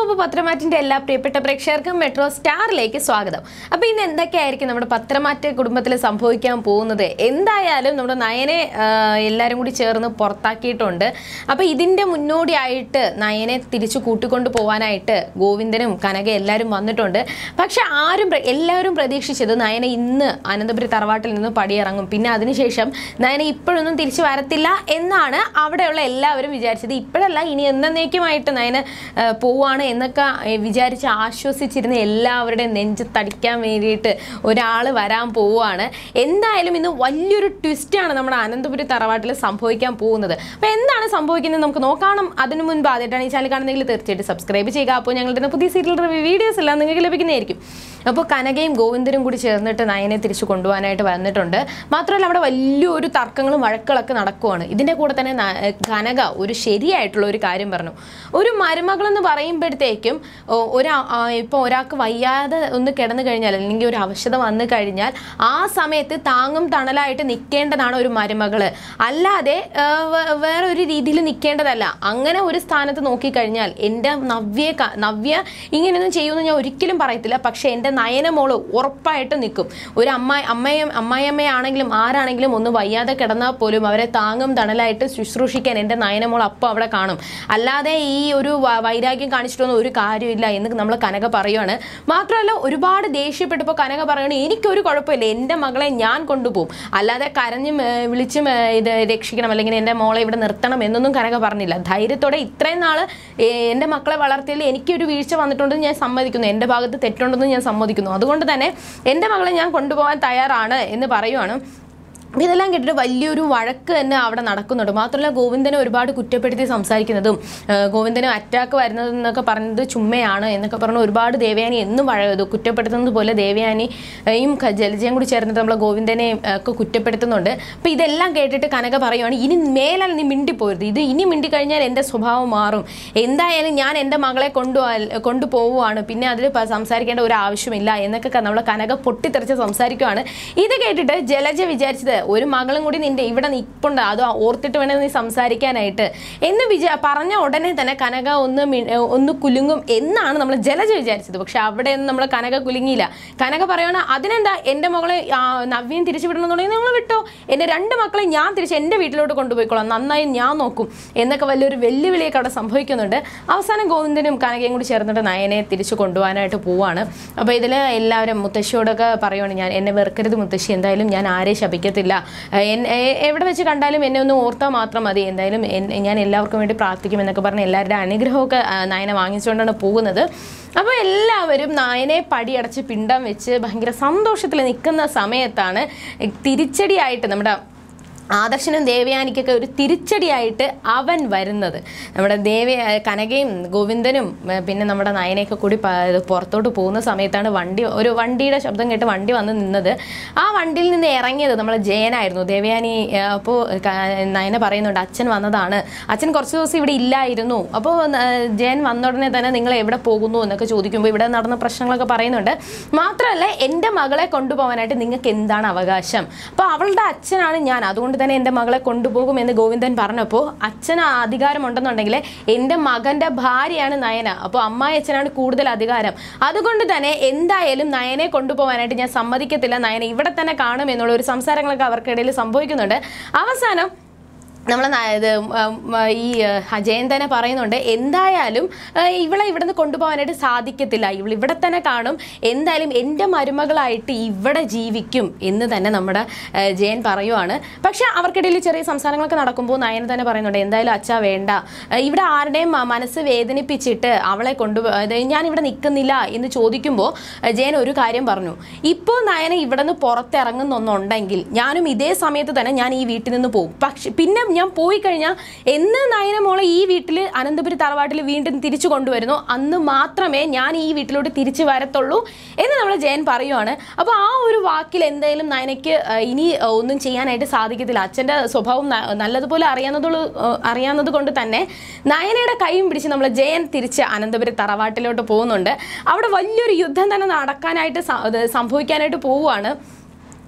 അപ്പോൾ പത്രമാറ്റിന്റെ എല്ലാ പ്രിയപ്പെട്ട പ്രേക്ഷകർക്കും മെട്രോ സ്റ്റാറിലേക്ക് സ്വാഗതം അപ്പോൾ ഇന്ന് എന്തൊക്കെയായിരിക്കും നമ്മുടെ പത്രമാറ്റ് കുടുംബത്തിൽ സംഭവിക്കാൻ പോകുന്നത് എന്തായാലും നമ്മുടെ നയനെ ആ, എല്ലാവരും കൂടി ചേർന്ന് പുറത്താക്കിയിട്ടുണ്ട് അപ്പോൾ ഇതിന്റെ മുന്നോടിയായിട്ട് നയനെ തിരിച്ചു കൂട്ടിക്കൊണ്ട് പോകാനായിട്ട് ഗോവിന്ദനും കനക എല്ലാവരും വന്നിട്ടുണ്ട് പക്ഷെ ആരും പ്ര- എല്ലാവരും പ്രതീക്ഷിച്ചത് നയന ഇന്ന് അനന്തപുരി തറവാട്ടിൽ നിന്ന് പടിയിറങ്ങും പിന്നെ അതിനുശേഷം നയന ഇപ്പോഴൊന്നും തിരിച്ചു വരത്തില്ല എന്നാണ് അവിടെയുള്ള എല്ലാവരും വിചാരിച്ചത് ഇപ്പോഴല്ല ഇനി എന്നേക്കുമായിട്ട് നയന ആ, പോവാണ് എന്നൊക്കെ ഏ, വിചാരിച്ച് ആശ്വസിച്ചിരുന്ന എല്ലാവരുടെയും നെഞ്ചത്തടിക്കാൻ വേണ്ടിയിട്ട് ഒരാൾ വരാൻ പോവുകയാണ് എന്തായാലും ഇന്ന് വലിയൊരു ട്വിസ്റ്റാണ് നമ്മുടെ അനന്തപുരി തറവാട്ടിൽ സംഭവിക്കാൻ പോകുന്നത് അപ്പോൾ എന്താണ് സംഭവിക്കുന്നത് നമുക്ക് നോക്കണം അതിനു മുൻപ് ആദ്യമായിട്ടാണ് ഈ ചാനൽ കാണുന്നതെങ്കിൽ തീർച്ചയായിട്ടും സബ്സ്ക്രൈബ് ചെയ്യുക അപ്പോൾ ഞങ്ങളുടെ പുതിയ സീരിയൽ റിവ്യൂ വീഡിയോസ് എല്ലാം നിങ്ങൾക്ക് ലഭിക്കുന്നതായിരിക്കും അപ്പോൾ കനകയും ഗോവിന്ദനും കൂടി ചേർന്നിട്ട് നയനെ തിരിച്ചു കൊണ്ടുപോകാനായിട്ട് വന്നിട്ടുണ്ട് മാത്രമല്ല അവിടെ വലിയൊരു തർക്കങ്ങളും വഴക്കുകളൊക്കെ നടക്കുവാണ് ഇതിൻ്റെ കൂടെ തന്നെ ന- കനക ഒരു ശരിയായിട്ടുള്ള ഒരു കാര്യം പറഞ്ഞു ഒരു മരുമകളെന്ന് പറയുമ്പോഴത്തേക്കും ഒ- ഒരാ ആ, ഇപ്പോൾ ഒരാൾക്ക് വയ്യാതെ ഒന്ന് കിടന്നു കഴിഞ്ഞാൽ അല്ലെങ്കിൽ ഒരു അവശത വന്നു കഴിഞ്ഞാൽ ആ സമയത്ത് താങ്ങും തണലായിട്ട് നിൽക്കേണ്ടതാണ് ഒരു മരുമകള് അല്ലാതെ ആ, വേ- വേറെ ഒരു രീതിയിൽ നിൽക്കേണ്ടതല്ല അങ്ങനെ ഒരു സ്ഥാനത്ത് നോക്കിക്കഴിഞ്ഞാൽ എൻ്റെ നവ്യെ ക- നവ്യ ഇങ്ങനെയൊന്നും ചെയ്യുമെന്ന് ഞാൻ ഒരിക്കലും പറയത്തില്ല പക്ഷേ എൻ്റെ നയനമോള് ഉറപ്പായിട്ടും നിൽക്കും ഒരു അമ്മ അമ്മയും അമ്മായിയമ്മയാണെങ്കിലും ആരാണെങ്കിലും ഒന്ന് വയ്യാതെ കിടന്നാൽ പോലും അവരെ താങ്ങും തണലായിട്ട് ശുശ്രൂഷിക്കാൻ എൻ്റെ നയനമോൾ അപ്പോൾ അവിടെ കാണും അല്ലാതെ ഈ ഒരു വ- വൈരാഗ്യം കാണിച്ചിട്ടൊന്നും ഒരു കാര്യമില്ല എന്ന് നമ്മൾ കനക പറയുവാണ് മാത്രമല്ല ഒരുപാട് ദേഷ്യപ്പെട്ടപ്പോൾ കനക പറയുകയാണ് എനിക്കൊരു കുഴപ്പമില്ല എൻ്റെ മകളെ ഞാൻ കൊണ്ടുപോകും അല്ലാതെ കരഞ്ഞും ഏ, വിളിച്ചും ഏ, ഇത് രക്ഷിക്കണം അല്ലെങ്കിൽ എൻ്റെ മോളെ ഇവിടെ നിർത്തണം എന്നൊന്നും കനക പറഞ്ഞില്ല ധൈര്യത്തോടെ ഇത്രയും നാൾ എൻ്റെ മക്കളെ വളർത്തിയതിൽ എനിക്കൊരു വീഴ്ച വന്നിട്ടുണ്ടെന്ന് ഞാൻ സമ്മതിക്കുന്നു എൻ്റെ ഭാഗത്ത് തെറ്റുണ്ടെന്ന് ഞാൻ സമ്മതിക്കുന്നു അതുകൊണ്ട് തന്നെ എൻ്റെ മകളെ ഞാൻ കൊണ്ടുപോകാൻ തയ്യാറാണ് എന്ന് പറയുവാണ് അപ്പോൾ ഇതെല്ലാം കേട്ടിട്ട് വലിയൊരു വഴക്ക് തന്നെ അവിടെ നടക്കുന്നുണ്ട് മാത്രമല്ല ഗോവിന്ദനെ ഒരുപാട് കുറ്റപ്പെടുത്തി സംസാരിക്കുന്നതും ആ, ഗോവിന്ദന് അറ്റാക്ക് വരുന്നതെന്നൊക്കെ പറഞ്ഞത് ചുമ്മയാണ് എന്നൊക്കെ പറഞ്ഞ് ഒരുപാട് ദേവയാനി എന്നും വഴ ഇത് കുറ്റപ്പെടുത്തുന്നത് പോലെ ദേവയാനിയും ക- ജലജയും കൂടി ചേർന്നിട്ട് നമ്മളെ ഗോവിന്ദനെ ആ, ഒക്കെ കുറ്റപ്പെടുത്തുന്നുണ്ട് അപ്പോൾ ഇതെല്ലാം കേട്ടിട്ട് കനക പറയുവാണ് ഇനി മേലാൽ നീ മിണ്ടിപ്പോരുത് ഇത് ഇനി മിണ്ടിക്കഴിഞ്ഞാൽ എൻ്റെ സ്വഭാവം മാറും എന്തായാലും ഞാൻ എൻ്റെ മകളെ കൊണ്ടു കൊണ്ടുപോവുകയാണ് പിന്നെ അതിൽ പ- സംസാരിക്കേണ്ട ഒരു ആവശ്യമില്ല എന്നൊക്കെ ക- നമ്മളെ കനക പൊട്ടിത്തെറിച്ച് സംസാരിക്കുവാണ് ഇത് കേട്ടിട്ട് ജലജ വിചാരിച്ചത് ഒരു മകളും കൂടി നിന്റെ ഇവിടെ നിൽപ്പുണ്ട് അത് ഓർത്തിട്ട് വേണം നീ സംസാരിക്കാനായിട്ട് എന്ന് വിചാ പറഞ്ഞ ഉടനെ തന്നെ കനക ഒന്ന് മി- ഒന്ന് കുലുങ്ങും എന്നാണ് നമ്മൾ ജലജ വിചാരിച്ചത് പക്ഷെ അവിടെ ഒന്നും നമ്മൾ കനക കുലുങ്ങിയില്ല കനക പറയണ അതിനെന്താ എൻ്റെ മകളെ ആ, നവ്യം തിരിച്ചു വിടണമെന്നുണ്ടെങ്കിൽ നിങ്ങൾ വിട്ടോ എൻ്റെ രണ്ട് മക്കളെ ഞാൻ തിരിച്ച് എൻ്റെ വീട്ടിലോട്ട് കൊണ്ടുപോയിക്കോളാം നന്നായി ഞാൻ നോക്കും എന്നൊക്കെ വലിയൊരു വെല്ലുവിളിയൊക്കെ അവിടെ സംഭവിക്കുന്നുണ്ട് അവസാനം ഗോവിന്ദനും കനകയും കൂടി ചേർന്നിട്ട് നയനെ തിരിച്ചു കൊണ്ടുപോകാനായിട്ട് പോവാണ് അപ്പോൾ ഇതിൽ എല്ലാവരും മുത്തശ്ശിയോടൊക്കെ പറയുവാണ് ഞാൻ എന്നെ വെറുക്കരുത് മുത്തശ്ശി എന്തായാലും ഞാൻ ആരെ ശപിക്കത്തില്ല ഏഹ് എൻ- ഏ- എവിടെ വെച്ച് കണ്ടാലും എന്നെ ഒന്ന് ഓർത്താൽ മാത്രം മതി എന്തായാലും എൻ- ഞാൻ എല്ലാവർക്കും വേണ്ടി പ്രാർത്ഥിക്കും എന്നൊക്കെ പറഞ്ഞ് എല്ലാവരുടെ അനുഗ്രഹമൊക്കെ ആ, നയന വാങ്ങിച്ചുകൊണ്ടാണ് പോകുന്നത് അപ്പോൾ എല്ലാവരും നായനെ പടിയടച്ച് പിണ്ടം വെച്ച് ഭയങ്കര സന്തോഷത്തിൽ നിൽക്കുന്ന സമയത്താണ് തിരിച്ചടിയായിട്ട് നമ്മുടെ ആദർശനും ദേവയാനിക്കൊക്കെ ഒരു തിരിച്ചടിയായിട്ട് അവൻ വരുന്നത് നമ്മുടെ ദേവ കനകയും ഗോവിന്ദനും ഏ, പിന്നെ നമ്മുടെ നയനയൊക്കെ കൂടി പ- ഇത് പുറത്തോട്ട് പോകുന്ന സമയത്താണ് വണ്ടി ഒരു വണ്ടിയുടെ ശബ്ദം കേട്ട് വണ്ടി വന്ന് നിന്നത് ആ വണ്ടിയിൽ നിന്ന് ഇറങ്ങിയത് നമ്മളെ ജയനായിരുന്നു ദേവയാനി ഏ, അപ്പോൾ ക- നയന പറയുന്നുണ്ട് അച്ഛൻ വന്നതാണ് അച്ഛൻ കുറച്ച് ദിവസം ഇവിടെ ഇല്ലായിരുന്നു അപ്പോൾ ജയൻ വന്ന ഉടനെ തന്നെ നിങ്ങൾ എവിടെ പോകുന്നു എന്നൊക്കെ ചോദിക്കുമ്പോൾ ഇവിടെ നടന്ന പ്രശ്നങ്ങളൊക്കെ പറയുന്നുണ്ട് മാത്രമല്ല എൻ്റെ മകളെ കൊണ്ടുപോകാനായിട്ട് നിങ്ങൾക്ക് എന്താണ് അവകാശം അപ്പോൾ അവളുടെ അച്ഛനാണ് ഞാൻ അതുകൊണ്ട് തന്നെ എൻ്റെ മകളെ കൊണ്ടുപോകും എന്ന് ഗോവിന്ദൻ പറഞ്ഞപ്പോൾ അച്ഛന് അധികാരം ഉണ്ടെന്നുണ്ടെങ്കിൽ എൻ്റെ മകൻ്റെ ഭാര്യയാണ് നയന അപ്പോൾ അമ്മായി അച്ഛനാണ് കൂടുതൽ അധികാരം അതുകൊണ്ട് തന്നെ എന്തായാലും നയനെ കൊണ്ടുപോകാനായിട്ട് ഞാൻ സമ്മതിക്കത്തില്ല നയനെ ഇവിടെ തന്നെ കാണും എന്നുള്ള ഒരു സംസാരങ്ങളൊക്കെ അവർക്കിടയിൽ സംഭവിക്കുന്നുണ്ട് അവസാനം നമ്മൾ ഇത് ഉം, ഈ അഹ്, ജയൻ തന്നെ പറയുന്നുണ്ട് എന്തായാലും അഹ്, ഇവളെ ഇവിടുന്ന് കൊണ്ടുപോകാനായിട്ട് സാധിക്കത്തില്ല ഇവൾ ഇവിടെ തന്നെ കാണും എന്തായാലും എൻ്റെ മരുമകളായിട്ട് ഇവിടെ ജീവിക്കും എന്ന് തന്നെ നമ്മുടെ അഹ്, ജയൻ പറയുവാണ് പക്ഷെ അവർക്കിടയിൽ ചെറിയ സംസാരങ്ങളൊക്കെ നടക്കുമ്പോൾ നയന തന്നെ പറയുന്നുണ്ട് എന്തായാലും അച്ഛ വേണ്ട അഹ്, ഇവിടെ ആരുടെയും മ- മനസ്സ് വേദനിപ്പിച്ചിട്ട് അവളെ കൊണ്ടുപോ അതായത് ഞാൻ ഇവിടെ നിൽക്കുന്നില്ല എന്ന് ചോദിക്കുമ്പോൾ അഹ്, ജയൻ ഒരു കാര്യം പറഞ്ഞു ഇപ്പോൾ നയന ഇവിടെ നിന്ന് പുറത്തിറങ്ങുന്നൊന്നുണ്ടെങ്കിൽ ഞാനും ഇതേ സമയത്ത് തന്നെ ഞാൻ ഈ വീട്ടിൽ നിന്ന് പോകും പക്ഷെ പിന്നെ ഞാൻ പോയി കഴിഞ്ഞാൽ എന്ന് നയന മോളെ ഈ വീട്ടിൽ അനന്തപുരി തറവാട്ടിൽ വീണ്ടും തിരിച്ചു കൊണ്ടുവരുന്നു അന്ന് മാത്രമേ ഞാൻ ഈ വീട്ടിലോട്ട് തിരിച്ചു വരത്തുള്ളൂ എന്ന് നമ്മൾ ജയൻ പറയുവാണ് അപ്പോൾ ആ ഒരു വാക്കിൽ എന്തായാലും നയനയ്ക്ക് ആ, ഇനി ആ, ഒന്നും ചെയ്യാനായിട്ട് സാധിക്കത്തില്ല അച്ഛൻ്റെ സ്വഭാവം ന- നല്ലതുപോലെ അറിയാവുന്നതുള്ളൂ ആ, അറിയാവുന്നത് കൊണ്ട് തന്നെ നയനയുടെ കൈയും പിടിച്ച് നമ്മൾ ജയൻ തിരിച്ച് അനന്തപുരി തറവാട്ടിലോട്ട് പോകുന്നുണ്ട് അവിടെ വലിയൊരു യുദ്ധം തന്നെ നടക്കാനായിട്ട് സ- അത് സംഭവിക്കാനായിട്ട് പോവുകയാണ്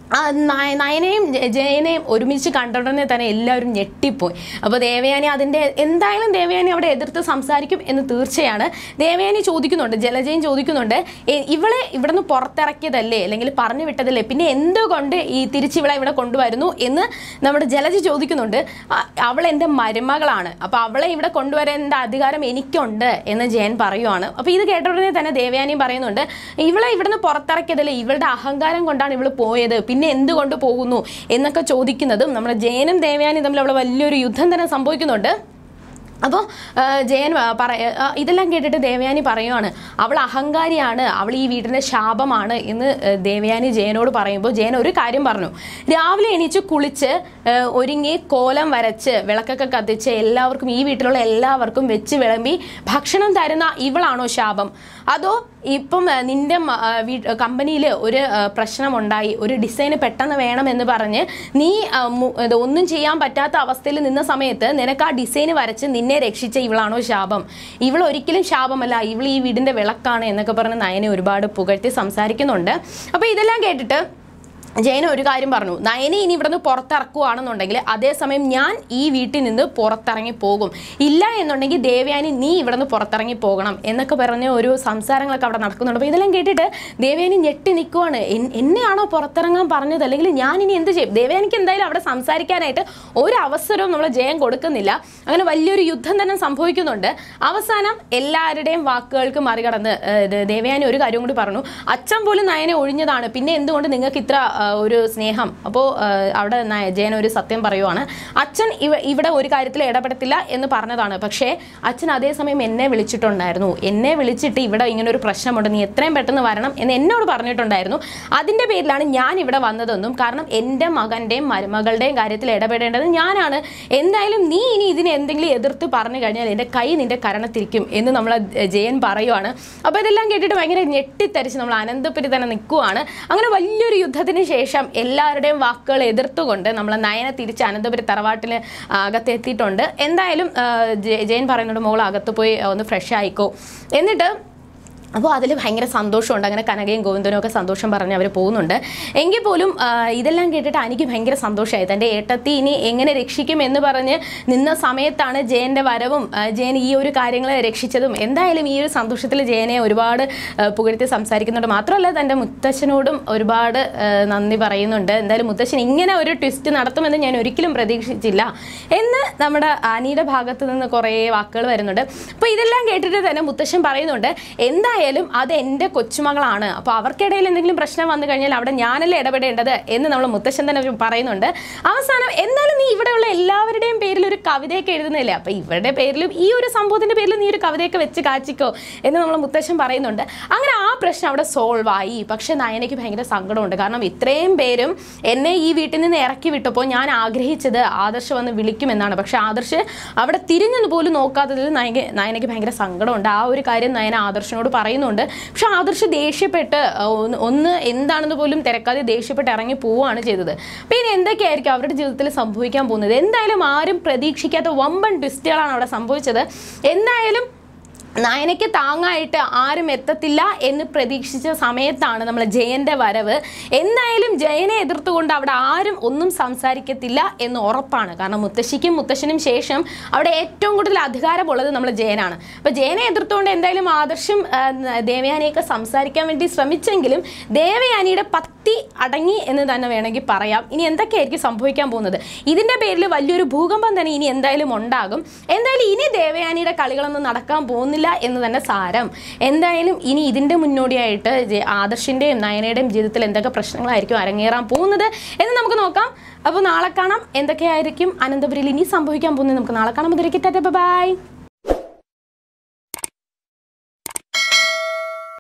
ആ നയ- നയനയും ജ- ജയനെയും ഒരുമിച്ച് കണ്ടുടനെ തന്നെ എല്ലാവരും ഞെട്ടിപ്പോയി അപ്പോൾ ദേവയാനി അതിൻ്റെ എന്തായാലും ദേവയാനി അവിടെ എതിർത്ത് സംസാരിക്കും എന്ന് തീർച്ചയാണ് ദേവയാനി ചോദിക്കുന്നുണ്ട് ജലജയും ചോദിക്കുന്നുണ്ട് "എ- ഇവളെ ഇവിടെ നിന്ന് പുറത്തിറക്കിയതല്ലേ അല്ലെങ്കിൽ പറഞ്ഞു വിട്ടതല്ലേ പിന്നെ എന്തുകൊണ്ട് ഈ തിരിച്ച് ഇവളെ ഇവിടെ കൊണ്ടുവരുന്നു എന്ന് നമ്മുടെ ജലജ ചോദിക്കുന്നുണ്ട് "ആ, അവൾ എൻ്റെ മരുമകളാണ് അപ്പോൾ അവളെ ഇവിടെ കൊണ്ടുവരേണ്ട അധികാരം എനിക്കുണ്ട് എന്ന് ജയൻ പറയുവാണ് അപ്പോൾ ഇത് കേട്ട ഉടനെ തന്നെ ദേവയാനിയും പറയുന്നുണ്ട് ഇവളെ ഇവിടുന്ന് പുറത്തിറക്കിയതല്ലേ ഇവളുടെ അഹങ്കാരം കൊണ്ടാണ് ഇവൾ പോയത് പിന്നെ എന്തുകൊണ്ട് പോകുന്നു എന്നൊക്കെ ചോദിക്കുന്നതും നമ്മുടെ ജയനും ദേവയാനിയും തമ്മിൽ അവിടെ വലിയൊരു യുദ്ധം തന്നെ സംഭവിക്കുന്നുണ്ട് അപ്പോൾ ജയൻ ആ, പറയ ആ, ഇതെല്ലാം കേട്ടിട്ട് ദേവയാനി പറയുവാണ് അവൾ അഹങ്കാരിയാണ് അവൾ ഈ വീടിൻ്റെ ശാപമാണ് എന്ന് ആ, ദേവയാനി ജയനോട് പറയുമ്പോൾ ജയൻ ഒരു കാര്യം പറഞ്ഞു രാവിലെ എണീച്ച് കുളിച്ച് ആ, ഒരുങ്ങി കോലം വരച്ച് വിളക്കൊക്കെ കത്തിച്ച് എല്ലാവർക്കും ഈ വീട്ടിലുള്ള എല്ലാവർക്കും വെച്ച് വിളമ്പി ഭക്ഷണം തരുന്ന ഇവളാണോ ശാപം അതോ ഇപ്പം ആ, നിന്റെ കമ്പനിയിൽ ഒരു ആ, പ്രശ്നമുണ്ടായി ഒരു ഡിസൈൻ പെട്ടെന്ന് വേണമെന്ന് പറഞ്ഞ് നീ ആ, മു- ഇത് ഒന്നും ചെയ്യാൻ പറ്റാത്ത അവസ്ഥയിൽ നിന്ന സമയത്ത് നിനക്ക് ആ ഡിസൈൻ വരച്ച് നിന്നെ രക്ഷിച്ച ഇവളാണോ ശാപം ഇവൾ ഒരിക്കലും ശാപമല്ല ഇവൾ ഈ വീടിന്റെ വിളക്കാണ് എന്നൊക്കെ പറഞ്ഞ് നയനെ ഒരുപാട് പുകഴ്ത്തി സംസാരിക്കുന്നുണ്ട് അപ്പോൾ ഇതെല്ലാം കേട്ടിട്ട് ജയന ഒരു കാര്യം പറഞ്ഞു നയനെ ഇനി ഇവിടുന്ന് പുറത്തിറക്കുവാണെന്നുണ്ടെങ്കിൽ അതേസമയം ഞാൻ ഈ വീട്ടിൽ നിന്ന് പുറത്തിറങ്ങി പോകും ഇല്ല എന്നുണ്ടെങ്കിൽ ദേവയാനി നീ ഇവിടുന്ന് പുറത്തിറങ്ങി പോകണം എന്നൊക്കെ പറഞ്ഞ ഒരു സംസാരങ്ങളൊക്കെ അവിടെ നടക്കുന്നുണ്ട് അപ്പോൾ ഇതെല്ലാം കേട്ടിട്ട് ദേവയാനി ഞെട്ടി നിൽക്കുവാണ് എൻ- എന്നെയാണോ പുറത്തിറങ്ങാൻ പറഞ്ഞത് അല്ലെങ്കിൽ ഞാൻ ഇനി എന്ത് ചെയ്യും ദേവയാനിക്ക് എന്തായാലും അവിടെ സംസാരിക്കാനായിട്ട് ഒരു അവസരവും നമ്മൾ ജയം കൊടുക്കുന്നില്ല അങ്ങനെ വലിയൊരു യുദ്ധം തന്നെ സംഭവിക്കുന്നുണ്ട് അവസാനം എല്ലാവരുടെയും വാക്കുകൾക്ക് മറികടന്ന് ഏഹ്, ദേ- ദേവയാനി ഒരു കാര്യം കൂടി പറഞ്ഞു അച്ഛൻ പോലും നയനെ ഒഴിഞ്ഞതാണ് പിന്നെ എന്തുകൊണ്ട് നിങ്ങൾക്ക് ഇത്ര ആ, ഒരു സ്നേഹം അപ്പോൾ അവിടെ നയ- ജയൻ ഒരു സത്യം പറയുവാണ് അച്ഛൻ ഇവ ഇവിടെ ഒരു കാര്യത്തിൽ ഇടപെടത്തില്ല എന്ന് പറഞ്ഞതാണ് പക്ഷേ അച്ഛൻ അതേസമയം എന്നെ വിളിച്ചിട്ടുണ്ടായിരുന്നു എന്നെ വിളിച്ചിട്ട് ഇവിടെ ഇങ്ങനെ ഒരു പ്രശ്നമുണ്ട് നീ എത്രയും പെട്ടെന്ന് വരണം എന്ന് എന്നോട് പറഞ്ഞിട്ടുണ്ടായിരുന്നു അതിൻ്റെ പേരിലാണ് ഞാൻ ഇവിടെ വന്നതെന്നും കാരണം എൻ്റെ മകൻ്റെയും മരുമകളുടെയും കാര്യത്തിൽ ഇടപെടേണ്ടത് ഞാനാണ് എന്തായാലും നീ ഇനി ഇതിനെ എന്തെങ്കിലും എതിർത്ത് പറഞ്ഞു കഴിഞ്ഞാൽ എൻ്റെ കൈ നിന്റെ കരണത്തിരിക്കും എന്ന് നമ്മൾ ജയൻ പറയുവാണ് അപ്പോൾ ഇതെല്ലാം കേട്ടിട്ട് ഭയങ്കര ഞെട്ടിത്തരിച്ച് നമ്മൾ അനന്തപുരി തന്നെ നിൽക്കുവാണ് അങ്ങനെ വലിയൊരു യുദ്ധത്തിന് ശേഷം എല്ലാവരുടെയും വാക്കുകൾ എതിർത്തുകൊണ്ട് നമ്മൾ നയന തിരിച്ച് അനന്തപുരി തറവാട്ടിൽ അകത്തെത്തിയിട്ടുണ്ട് എന്തായാലും ആ, ജയ- ജയൻ പറയുന്നുണ്ട് മോൾ അകത്ത് പോയി ഒന്ന് ഫ്രഷ് ആയിക്കോ എന്നിട്ട് അപ്പോൾ അതിൽ ഭയങ്കര സന്തോഷമുണ്ട് അങ്ങനെ കനകയും ഗോവിന്ദനും ഒക്കെ സന്തോഷം പറഞ്ഞ് അവർ പോകുന്നുണ്ട് എങ്കിൽ പോലും ആ, ഇതെല്ലാം കേട്ടിട്ട് എനിക്ക് ഭയങ്കര സന്തോഷമായി തൻ്റെ ഏട്ടത്തി ഇനി എങ്ങനെ രക്ഷിക്കും എന്ന് പറഞ്ഞ് നിന്ന സമയത്താണ് ജയൻ്റെ വരവും ആ, ജയൻ ഈ ഒരു കാര്യങ്ങൾ രക്ഷിച്ചതും എന്തായാലും ഈ ഒരു സന്തോഷത്തിൽ ജയനെ ഒരുപാട് ആ, പുകഴ്ത്തി സംസാരിക്കുന്നുണ്ട് മാത്രമല്ല തൻ്റെ മുത്തശ്ശനോടും ഒരുപാട് ആ, നന്ദി പറയുന്നുണ്ട് എന്തായാലും മുത്തശ്ശൻ ഇങ്ങനെ ഒരു ട്വിസ്റ്റ് നടത്തുമെന്ന് ഞാൻ ഒരിക്കലും പ്രതീക്ഷിച്ചില്ല എന്ന് നമ്മുടെ ആനിയുടെ ഭാഗത്ത് നിന്ന് കുറേ വാക്കുകൾ വരുന്നുണ്ട് അപ്പോൾ ഇതെല്ലാം കേട്ടിട്ട് തന്നെ മുത്തശ്ശൻ പറയുന്നുണ്ട് എന്തായാലും അത് എൻ്റെ കൊച്ചുമകളാണ് അപ്പോൾ അവർക്കിടയിൽ എന്തെങ്കിലും പ്രശ്നം വന്നു കഴിഞ്ഞാൽ അവിടെ ഞാനല്ലേ ഇടപെടേണ്ടത് എന്ന് നമ്മൾ മുത്തശ്ശൻ തന്നെ പറയുന്നുണ്ട് അവസാനം എന്നാലും നീ ഇവിടെയുള്ള എല്ലാവരുടെയും പേരിൽ ഒരു കവിതയൊക്കെ എഴുതുന്നില്ലേ അപ്പോൾ ഇവരുടെ പേരിലും ഈ ഒരു സംഭവത്തിൻ്റെ പേരിൽ നീ ഒരു കവിതയൊക്കെ വെച്ച് കാച്ചിക്കോ എന്ന് നമ്മൾ മുത്തശ്ശൻ പറയുന്നുണ്ട് അങ്ങനെ ആ പ്രശ്നം അവിടെ സോൾവ് ആയി പക്ഷേ നയനയ്ക്ക് ഭയങ്കര സങ്കടമുണ്ട് കാരണം ഇത്രയും പേരും എന്നെ ഈ വീട്ടിൽ നിന്ന് ഇറക്കി വിട്ടപ്പോൾ ഞാൻ ആഗ്രഹിച്ചത് ആദർശ് വന്ന് വിളിക്കുമെന്നാണ് പക്ഷെ ആദർശ് അവിടെ തിരിഞ്ഞു പോലും നോക്കാത്തതിൽ നയക നയനയ്ക്ക് ഭയങ്കര സങ്കടമുണ്ട് ആ ഒരു കാര്യം നയന ആദർശിനോട് പറയുന്നുണ്ട് പക്ഷെ ആദർശ് ദേഷ്യപ്പെട്ട് ആ, ഒന്ന് ഒന്ന് എന്താണെന്ന് പോലും തിരക്കാതെ ദേഷ്യപ്പെട്ട് ഇറങ്ങി പോവുകയാണ് ചെയ്തത് പിന്നെ എന്തൊക്കെയായിരിക്കും അവരുടെ ജീവിതത്തിൽ സംഭവിക്കാൻ പോകുന്നത് എന്തായാലും ആരും പ്രതീക്ഷിക്കാത്ത വമ്പൻ ട്വിസ്റ്റുകളാണ് അവിടെ സംഭവിച്ചത് എന്തായാലും നയനയ്ക്ക് താങ്ങായിട്ട് ആരും എത്തത്തില്ല എന്ന് പ്രതീക്ഷിച്ച സമയത്താണ് നമ്മൾ ജയന്റെ വരവ് എന്തായാലും ജയനെ എതിർത്തുകൊണ്ട് അവിടെ ആരും ഒന്നും സംസാരിക്കത്തില്ല എന്ന് ഉറപ്പാണ് കാരണം മുത്തശ്ശിക്കും മുത്തശ്ശനും ശേഷം അവിടെ ഏറ്റവും കൂടുതൽ അധികാരമുള്ളത് നമ്മൾ ജയനാണ് അപ്പോൾ ജയനെ എതിർത്തുകൊണ്ട് എന്തായാലും ആദർശം ആ, ദേവയാനിയൊക്കെ സംസാരിക്കാൻ വേണ്ടി ശ്രമിച്ചെങ്കിലും ദേവയാനിയുടെ പത്തി അടങ്ങി എന്ന് തന്നെ വേണമെങ്കിൽ പറയാം ഇനി എന്തൊക്കെയായിരിക്കും സംഭവിക്കാൻ പോകുന്നത് ഇതിന്റെ പേരിൽ വലിയൊരു ഭൂകമ്പം തന്നെ ഇനി എന്തായാലും ഉണ്ടാകും എന്തായാലും ഇനി ദേവയാനിയുടെ കളികളൊന്നും നടക്കാൻ പോകുന്നില്ല എന്ന് തന്നെ സാരം എന്തായാലും ഇനി ഇതിന്റെ മുന്നോടിയായിട്ട് ജെ- ആദർശിന്റെയും നയനയുടെയും ജീവിതത്തിൽ എന്തൊക്കെ പ്രശ്നങ്ങളായിരിക്കും അരങ്ങേറാൻ പോകുന്നത് എന്ന് നമുക്ക് നോക്കാം അപ്പോൾ നാളെ കാണാം എന്തൊക്കെയായിരിക്കും അനന്തപുരിയിൽ ഇനി സംഭവിക്കാൻ പോകുന്നത് നമുക്ക് നാളെ കാണാം മുതലേക്ക് ബൈ